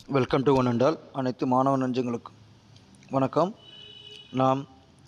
welcome to one அண்டால் அனைத்து மாணவ நெஞ்சங்களுக்கும் வணக்கம் நாம்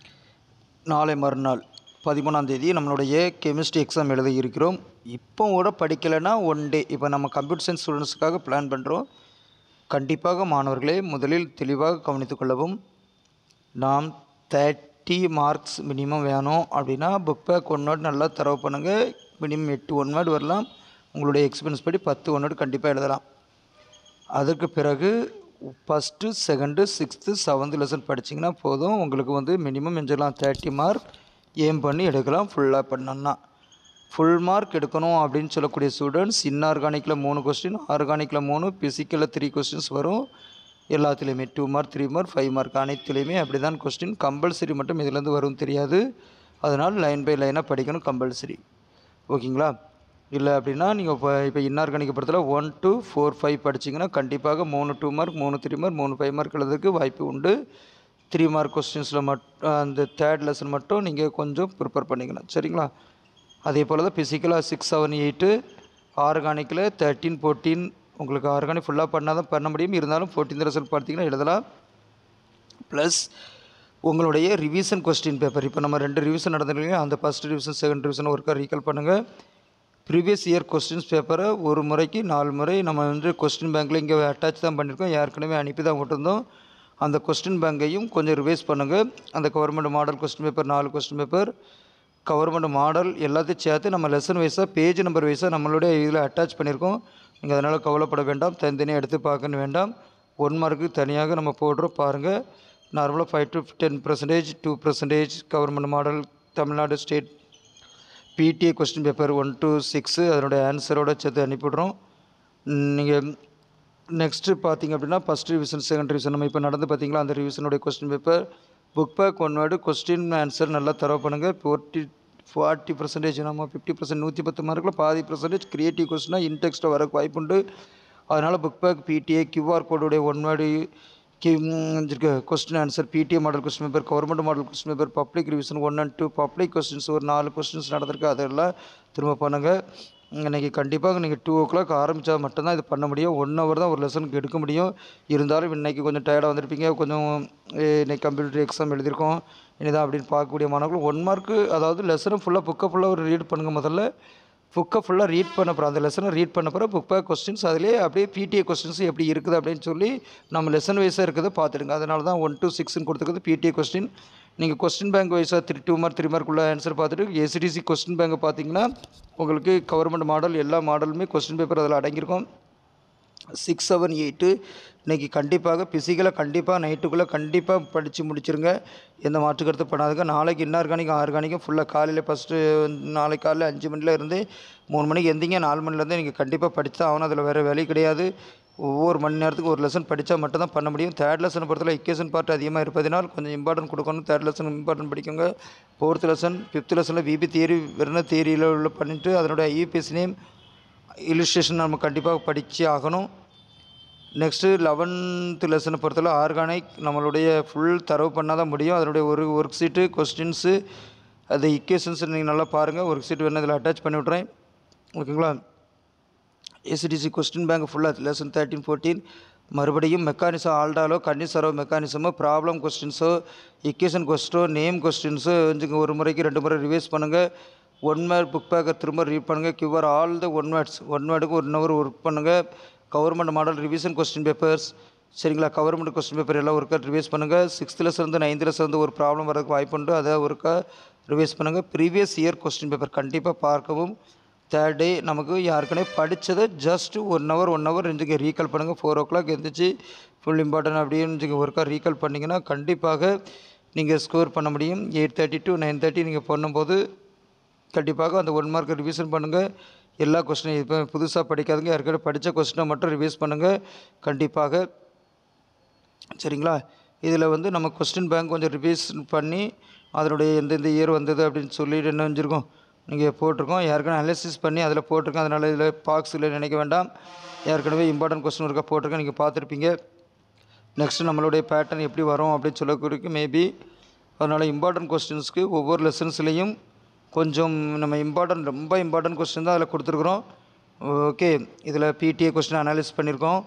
நாளை மறுநாள் பதிமூணாம் தேதி நம்மளுடைய கெமிஸ்ட்ரி எக்ஸாம் எழுத இருக்கிறோம் இப்போ கூட படிக்கலைன்னா ஒன் டே இப்போ நம்ம கம்ப்யூட்டர் சயின்ஸ் ஸ்டூடெண்ட்ஸுக்காக பிளான் பண்ணுறோம் கண்டிப்பாக மாணவர்களே முதலில் தெளிவாக கவனித்துக் கொள்ளவும் நாம் தேர்ட்டி மார்க்ஸ் மினிமம் வேணும் அப்படின்னா புக் பேக் ஒன் வேர்டு நல்லா தரவு பண்ணுங்கள் மினிமம் எட்டு ஒன் வேர்டு வரலாம் உங்களுடைய எக்ஸ்பீரியன்ஸ் படி பத்து ஒன் வேர்டு கண்டிப்பாக எழுதலாம் அதற்கு பிறகு first second sixth seventh lesson படிச்சிங்கன்னா போதும் உங்களுக்கு வந்து மினிமம் எஞ்சலாம் தேர்ட்டி மார்க் ஏம் பண்ணி எடுக்கலாம் ஃபுல்லாக பண்ணோன்னா ஃபுல் மார்க் எடுக்கணும் அப்படின்னு சொல்லக்கூடிய ஸ்டூடெண்ட்ஸ் இன்ஆர்கானிக்கில் மூணு கொஸ்டின் ஆர்கானிக்கில் மூணு ஃபிசிக்கலில் த்ரீ கொஸ்டின்ஸ் வரும் எல்லாத்துலேயுமே two mark three mark five mark அனைத்துலேயுமே அப்படி தான் கொஸ்டின் கம்பல்சரி மட்டும் இதுலேருந்து வரும் தெரியாது அதனால் லைன் பை லைனாக படிக்கணும் கம்பல்சரி ஓகேங்களா இல்லை அப்படின்னா நீங்கள் இப்போ இப்போ இன்னார்கானிக் படத்தில் ஒன் டூ ஃபோர் ஃபைவ் படிச்சிங்கன்னா கண்டிப்பாக மூணு டூ மார்க் மூணு த்ரீ மார்க் மூணு ஃபைவ் மார்க் எழுதுறதுக்கு வாய்ப்பு உண்டு த்ரீ மார்க் கொஸ்டின்ஸில் மட்டும் அந்த தேர்ட் லெசன் மட்டும் நீங்கள் கொஞ்சம் ப்ரிப்பேர் பண்ணிக்கணும் சரிங்களா அதே போல் தான் ஃபிசிக்கலாக சிக்ஸ் செவன் எயிட்டு ஆர்கானிக்கில் தேர்ட்டீன் ஃபோர்டீன் உங்களுக்கு ஆர்கானிக் ஃபுல்லாக பண்ணால் தான் பண்ண முடியும் இருந்தாலும் ஃபோர்டீன் லெசன் பார்த்தீங்கன்னா எழுதலாம் ப்ளஸ் உங்களுடைய ரிவிஷன் கொஸ்டின் பேப்பர் இப்போ நம்ம ரெண்டு ரிவிஷன் நடந்துருக்கீங்க அந்த ஃபஸ்ட் ரிவிஷன் செகண்ட் ரிவிஷன் ஒருக்கா ரீகால் பண்ணுங்கள் ப்ரீவியஸ் இயர் கொஸ்டின்ஸ் பேப்பரை ஒரு முறைக்கு நாலு முறை நம்ம வந்து கொஸ்டின் பேங்க்கில் இங்கே அட்டாச் தான் பண்ணியிருக்கோம் ஏற்கனவே அனுப்பி தான் விட்டுருந்தோம் அந்த கொஸ்டின் பேங்கையும் கொஞ்சம் ரிவைஸ் பண்ணுங்கள் அந்த கவர்மெண்ட் மாடல் கொஸ்டின் பேப்பர் நாலு கொஸ்டின் பேப்பர் கவர்மெண்ட் மாடல் எல்லாத்தையும் சேர்த்து நம்ம லெசன் வைஸாக பேஜ் நம்பர் வைஸாக நம்மளுடைய இதில் அட்டாச் பண்ணியிருக்கோம் நீங்கள் அதனால் கவலைப்பட வேண்டாம் தனித்தனியாக எடுத்து பார்க்கணும் வேண்டாம் ஒன் மார்க்கு தனியாக நம்ம போடுறோம் பாருங்கள் நார்மலாக five to ten percentage two percentage government model Tamil Nadu state PTA question paper one to six அதனுடைய ஆன்சரோட சேர்த்து அனுப்பிவிட்றோம் நீங்கள் நெக்ஸ்ட்டு பார்த்தீங்க அப்படின்னா ஃபஸ்ட் ரிவிஷன் செகண்ட் ரிவிஷன் நம்ம இப்போ நடந்து பார்த்தீங்களா அந்த ரிவிஷனுடைய question paper book back one word question answer நல்லா தரவு பண்ணுங்கள் ஃபோர்ட்டி ஃபார்ட்டி பர்சன்டேஜ் நம்ம ஃபிஃப்டி பர்சன்ட் நூற்றி பத்து மார்க்கில் பாதி பர்சன்டேஜ் கிரியேட்டிவ் கொஸ்டினாக இன்டெக்ஸ்ட்டாக வரக்கு வாய்ப்புண்டு அதனால் புக் பேக் பிடிஏ கியூஆர் கோடுடைய ஒன் வேர்டு கி question answer PTA model question paper government model question paper public revision one and two public questions ஒரு நாலு கொஸ்டின்ஸ் நடந்திருக்கு அதெல்லாம் திரும்ப பண்ணுங்கள் இன்றைக்கி கண்டிப்பாக நீங்கள் டூ ஓ கிளாக் ஆரம்பித்தா மட்டும்தான் இது பண்ண முடியும் ஒன் ஹவர் தான் ஒரு லெசனுக்கு எடுக்க முடியும் இருந்தாலும் இன்றைக்கி கொஞ்சம் டயர்டாக வந்திருப்பீங்க கொஞ்சம் இன்றைக்கி கம்ப்யூட்டர் எக்ஸாம் எழுதியிருக்கோம் இனிதான் அப்படின்னு பார்க்கக்கூடிய மாணவர்கள் ஒன் மார்க்கு அதாவது லெசனும் ஃபுல்லாக புக்கை ஃபுல்லாக ஒரு ரீட் பண்ணுங்கள் முதல்ல புக்கை ஃபுல்லாக ரீட் பண்ண போகிறோம் அந்த லெசனை ரீட் பண்ண போகிற புக் பேக் கொஸ்டின்ஸ் அதிலே அப்படியே பிடிஏ கொஸ்டின்ஸ் எப்படி இருக்குது அப்படின்னு சொல்லி நம்ம லெசன் வைஸாக இருக்கிறத பார்த்துடுங்க அதனால தான் ஒன் டூ சிக்ஸ்னு கொடுத்துருக்குது பிடிஏ கொஸ்டின் நீங்கள் கொஸ்டின் பேங்க் வைஸாக த்ரீ டூ மார்க் த்ரீ மார்க்குள்ள ஆன்சர் பார்த்துட்டு எஸ்டிசி கொஸ்டின் பேங்கை பார்த்தீங்கன்னா உங்களுக்கு கவர்மெண்ட் மாடல் எல்லா மாடலுமே கொஸ்டின் பேப்பர் அதில் அடங்கியிருக்கும் சிக்ஸ் செவன் எயிட்டு இன்றைக்கி கண்டிப்பாக ஃபிசிக்கலாக கண்டிப்பாக நைட்டுக்குள்ளே கண்டிப்பாக படித்து முடிச்சிருங்க எந்த மாற்று கருத்து பண்ணாதுங்க நாளைக்கு இன்ஆர்கானிக் ஆர்கானிக்கும் ஃபுல்லாக காலையில் ஃபஸ்ட்டு நாளைக்கு காலையில் அஞ்சு மணியில் இருந்து மூணு மணிக்கு எந்திங்க நாலு மணிலேருந்து நீங்கள் கண்டிப்பாக படித்து தான் ஆகணும் அதில் வேறு வேலை கிடையாது ஒவ்வொரு மணி நேரத்துக்கு ஒரு லெசன் படித்தா மட்டும் தான் பண்ண முடியும் தேர்ட் லெசன் பொறுத்தவரை இக்கேஷன் பார்ட் அதிகமாக இருப்பதினால் கொஞ்சம் இம்பார்ட்டன்ட் கொடுக்கணும் தேர்ட் லெசன் இம்பார்ட்டன்ட் படிக்குங்க ஃபோர்த் லெசன் ஃபிஃப்த் லெசனில் விபி தியரி வெறும் தியரியில் உள்ள பண்ணிவிட்டு அதனுடைய ஐயூபிஎஸ் நேம் இலிஸ்ட்ரேஷன் நம்ம கண்டிப்பாக படித்து ஆகணும் நெக்ஸ்ட்டு லெவன்த்து லெசனை பொறுத்தவரை ஆர்கானிக் நம்மளுடைய ஃபுல் தரவு பண்ணால் தான் முடியும் அதனுடைய ஒரு ஒர்க் ஷீட்டு கொஸ்டின்ஸு அது இக்கேஷன்ஸ் நீங்கள் நல்லா பாருங்கள் ஒர்க் ஷீட் வேணும் இதில் அட்டாச் பண்ணி விட்றேன் ஓகேங்களா எஸ்டிசி கொஸ்டின் பேங்க் ஃபுல்லாக லெசன் தேர்ட்டின் ஃபோர்டீன் மறுபடியும் மெக்கானிசம் ஆல்டாலோ கன்னிசரோ மெக்கானிசமோ ப்ராப்ளம் கொஸ்டின்ஸோ இக்கேஷன் கொஸ்டோ நேம் கொஸ்டின்ஸோ கொஞ்சம் ஒரு முறைக்கு ரெண்டு முறை ரிவைஸ் பண்ணுங்கள் ஒன் வேர்ட் புக் பேக்கை திரும்ப ரீட் பண்ணுங்கள் QR all the one words one வேர்டுக்கு ஒன் ஹவர் ஒர்க் பண்ணுங்கள் government model revision question papers சரிங்களா கவர்மெண்ட் கொஸ்டின் பேப்பர் எல்லாம் ஒருக்கா ரிவைஸ் பண்ணுங்கள் சிக்ஸ்த்தில் இருந்து நைன்த்தில் இருந்து ஒரு ப்ராப்ளம் வரதுக்கு வாய்ப்பு உண்டு அதை ஒருக்கா ரிவைஸ் பண்ணுங்கள் ப்ரீவியஸ் இயர் கொஸ்டின் பேப்பர் கண்டிப்பாக பார்க்கவும் தேர்ட் டே நமக்கு யாருக்குனே படித்ததை just one hour one hour இருந்துக்கு ரீகால் பண்ணுங்கள் ஃபோர் ஓ கிளாக் எழுந்திரிச்சு ஃபுல் இம்பார்ட்டன்ட் அப்படின்னு ஒருக்கா ரீகால் பண்ணிங்கன்னா கண்டிப்பாக நீங்கள் ஸ்கோர் பண்ண முடியும் eight thirty to nine thirty நீங்கள் பண்ணும்போது கண்டிப்பாக அந்த ஒன் மார்க் ரிவிஷன் பண்ணுங்கள் எல்லா கொஸ்டினையும் இப்போ புதுசாக படிக்காதுங்க ஏற்கனவே படித்த கொஸ்டினை மட்டும் ரிவைஸ் பண்ணுங்கள் கண்டிப்பாக சரிங்களா இதில் வந்து நம்ம கொஸ்டின் பேங்க் கொஞ்சம் ரிவைஸ் பண்ணி அதனுடைய எந்தெந்த இயர் வந்தது அப்படின்னு சொல்லிட்டு என்ன செஞ்சுருக்கோம் நீங்கள் போட்டிருக்கோம் ஏற்கனவே அனாலிசிஸ் பண்ணி அதில் போட்டிருக்கோம் அதனால் இதில் பாக்ஸில் நினைக்க வேண்டாம் ஏற்கனவே இம்பார்ட்டன்ட் கொஸ்டின் இருக்கா போட்டிருக்கேன் நீங்கள் பார்த்துருப்பீங்க நெக்ஸ்ட்டு நம்மளுடைய பேட்டர்ன் எப்படி வரும் அப்படின்னு சொல்லக்கூடிய மேபி அதனால் இம்பார்ட்டன்ட் கொஸ்டின்ஸ்க்கு ஒவ்வொரு லெசன்ஸ்லேயும் கொஞ்சம் நம்ம இம்பார்ட்டன்ட் ரொம்ப இம்பார்ட்டன்ட் கொஸ்டின் தான் அதில் கொடுத்துருக்குறோம் ஓகே இதில் பிடிஏ கொஸ்டின் அனாலிஸ் பண்ணியிருக்கோம்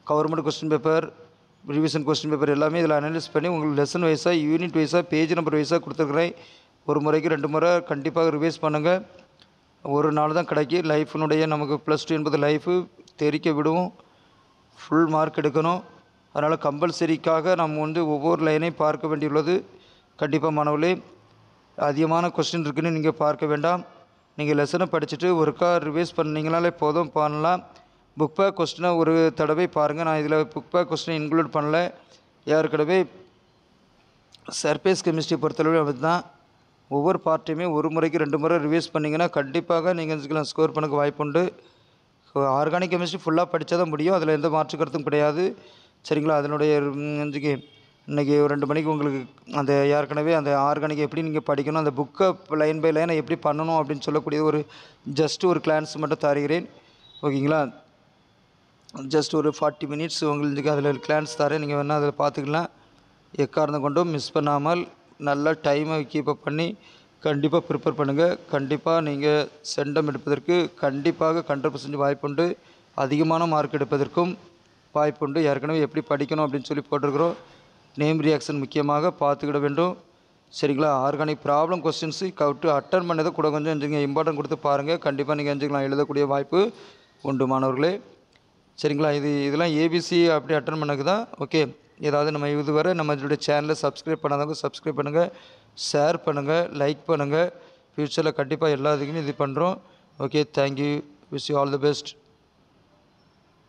government question paper revision question paper எல்லாமே இதில் அனலைஸ் பண்ணி உங்களுக்கு லெசன் வைஸாக யூனிட் வைஸாக பேஜ் நம்பர் வைஸாக கொடுத்துருக்குறேன் ஒரு முறைக்கு ரெண்டு முறை கண்டிப்பாக ரிவைஸ் பண்ணுங்கள் ஒரு நாள் தான் கிடைக்கும் லைஃபினுடைய நமக்கு ப்ளஸ் டூ என்பது லைஃபு தெரிக்க விடுவோம் ஃபுல் மார்க் எடுக்கணும் அதனால் கம்பல்சரிக்காக நம்ம வந்து ஒவ்வொரு லைனையும் பார்க்க வேண்டியுள்ளது கண்டிப்பாக மாணவர்களே அதிகமான கொஸ்டின் இருக்குன்னு நீங்கள் பார்க்க வேண்டாம் நீங்கள் லெசனை படிச்சுட்டு ஒருக்கா ரிவைஸ் பண்ணீங்கனாலே போதும் பண்ணலாம் புக் பேக் கொஸ்டினை ஒரு தடவை பாருங்கள் நான் இதில் புக் பேக் கொஸ்டினை இன்க்ளூட் பண்ணல ஏற்கனவே சர்ஃபேஸ் கெமிஸ்ட்ரி பொறுத்தளவு அப்படி தான் ஒவ்வொரு பார்ட்டையுமே ஒரு முறைக்கு ரெண்டு முறை ரிவைஸ் பண்ணிங்கன்னா கண்டிப்பாக நீங்கள் ஸ்கோர் பண்ணக்கு வாய்ப்புண்டு ஆர்கானிக் கெமிஸ்ட்ரி ஃபுல்லாக படித்தா தான் முடியும் அதில் எந்த மாற்று கருத்தும் கிடையாது சரிங்களா அதனுடைய இன்றைக்கி இன்றைக்கி ஒரு ரெண்டு மணிக்கு உங்களுக்கு அந்த ஏற்கனவே அந்த ஆர்கானிக் எப்படி நீங்கள் படிக்கணும் அந்த புக்கை லைன் பை லைனை எப்படி பண்ணணும் அப்படின்னு சொல்லக்கூடிய ஒரு ஜஸ்ட் ஒரு கிளான்ஸ் மட்டும் தருகிறேன் ஓகேங்களா ஜஸ்ட் ஒரு ஃபார்ட்டி மினிட்ஸ் உங்களுக்கு அதில் கிளான்ஸ் தரேன் நீங்கள் வேணால் அதில் பார்த்துக்கலாம் எக்காரணம் கொண்டும் மிஸ் பண்ணாமல் நல்லா டைமை கீப் அப் பண்ணி கண்டிப்பாக ப்ரிப்பேர் பண்ணுங்கள் கண்டிப்பாக நீங்கள் சென்டம் எடுப்பதற்கு கண்டிப்பாக ஹண்ட்ரட் பர்சன்ட் வாய்ப்புண்டு அதிகமான மார்க் எடுப்பதற்கும் வாய்ப்புண்டு ஏற்கனவே எப்படி படிக்கணும் அப்படின்னு சொல்லி போட்டிருக்கிறோம் நேம் ரியாக்ஷன் முக்கியமாக பார்த்துக்கிட வேண்டும் சரிங்களா ஆர்கானிக் ப்ராப்ளம் கொஸ்டின்ஸு கவுட்டு அட்டன் பண்ணதை கூட கொஞ்சம் எஞ்சுங்க இம்பார்ட்டன்ட் கொடுத்து பாருங்கள் கண்டிப்பாக நீங்கள் எஞ்சுக்கலாம் எழுதக்கூடிய வாய்ப்பு உண்டு மாணவர்களே சரிங்களா இது இதெல்லாம் ஏபிசி அப்படி அட்டன் பண்ணக்கு தான் ஓகே ஏதாவது நம்ம இதுவரை நம்ம இதோடைய சேனலை சப்ஸ்கிரைப் பண்ணாதவங்க சப்ஸ்கிரைப் பண்ணுங்கள் ஷேர் பண்ணுங்கள் லைக் பண்ணுங்கள் ஃப்யூச்சரில் கண்டிப்பாக எல்லாத்துக்குமே இது பண்ணுறோம் okay thank you wish you all the best